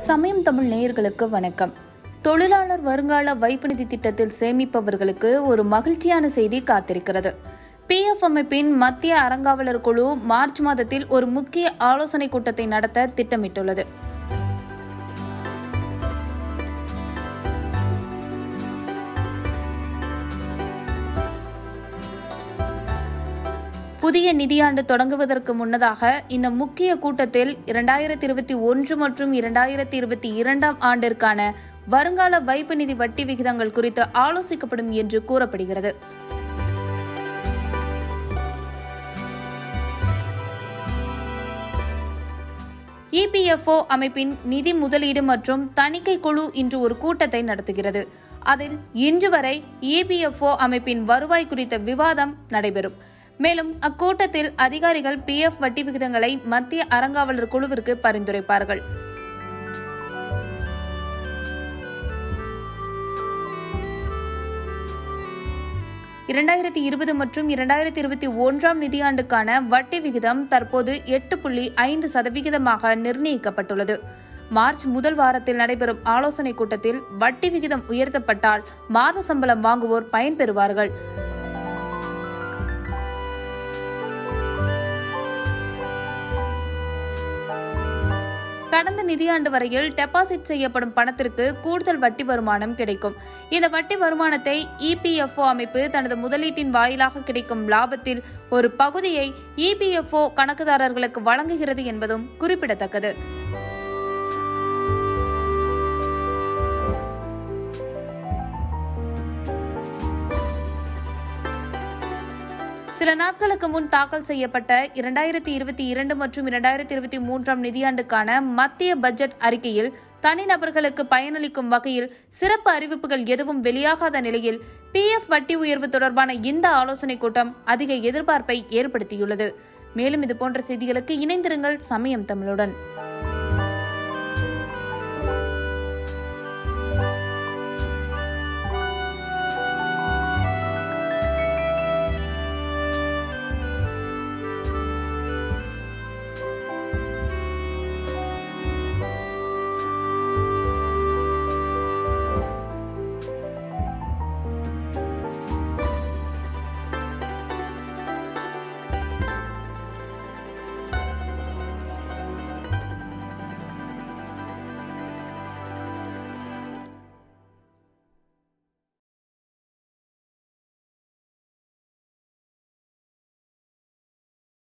சமயம் தமிழ் நேயர்களுக்கு வணக்கம் தொழிலாளர் வருங்கால வைப்பு நிதி திட்டத்தில் சேமிப்பவர்களுக்கு ஒரு மகிழ்ச்சியான செய்தி காத்திருக்கிறது பிஎஃப் அமைப்பின் மத்திய அறங்காவலர் குழு மார்ச் மாதத்தில் ஒரு முக்கிய ஆலோசனை கூட்டத்தை நடத்த திட்டமிட்டுள்ளது புதிய நிதியாண்டு தொடங்குவதற்கு முன்னதாக இந்த முக்கிய கூட்டத்தில் இரண்டாயிரத்தி இருபத்தி ஒன்று மற்றும் இரண்டாயிரத்தி இருபத்தி இரண்டாம் ஆண்டிற்கான வருங்கால வைப்பு நிதி வட்டி விகிதங்கள் குறித்து ஆலோசிக்கப்படும் என்று கூறப்படுகிறது இபிஎஃப்ஓ அமைப்பின் நிதி முதலீடு மற்றும் தணிக்கை குழு இன்று ஒரு கூட்டத்தை நடத்துகிறது அதில் இன்று வரை இபிஎஃப்ஓ அமைப்பின் வருவாய் குறித்த விவாதம் நடைபெறும் மேலும் அக்கூட்டத்தில் அதிகாரிகள் பிஎஃப் வட்டி விகிதங்களை மத்திய அறங்காவலர் குழுவிற்கு பரிந்துரைப்பார்கள் இரண்டாயிரத்தி இருபது மற்றும் இரண்டாயிரத்தி இருபத்தி ஒன்றாம் நிதியாண்டுக்கான வட்டி விகிதம் தற்போது எட்டு புள்ளி ஐந்து சதவிகிதமாக நிர்ணயிக்கப்பட்டுள்ளது மார்ச் முதல் வாரத்தில் நடைபெறும் ஆலோசனைக் கூட்டத்தில் வட்டி விகிதம் உயர்த்தப்பட்டால் மாத சம்பளம் வாங்குவோர் பயன்பெறுவார்கள் கடந்த நிதியாண்டு வரையில் டெபாசிட் செய்யப்படும் பணத்திற்கு கூடுதல் வட்டி வருமானம் கிடைக்கும் இந்த வட்டி வருமானத்தை இபிஎஃப்ஓ அமைப்பு தனது முதலீட்டின் வாயிலாக கிடைக்கும் லாபத்தில் ஒரு பகுதியை இபிஎஃப்ஓ கணக்குதாரர்களுக்கு வழங்குகிறது என்பதும் குறிப்பிடத்தக்கது சில நாட்களுக்கு முன் தாக்கல் செய்யப்பட்ட இரண்டாயிரத்தி இருபத்தி இரண்டு மற்றும் இரண்டாயிரத்தி இருபத்தி மூன்றாம் நிதியாண்டுக்கான மத்திய பட்ஜெட் அறிக்கையில் தனிநபர்களுக்கு பயனளிக்கும் வகையில் சிறப்பு அறிவிப்புகள் எதுவும் வெளியாகாத நிலையில் பிஎஃப் வட்டி உயர்வு தொடர்பான இந்த ஆலோசனைக் கூட்டம் அதிக எதிர்பார்ப்பை ஏற்படுத்தியுள்ளது மேலும் இதுபோன்ற செய்திகளுக்கு இணைந்திருங்கள் சமயம் தமிழுடன்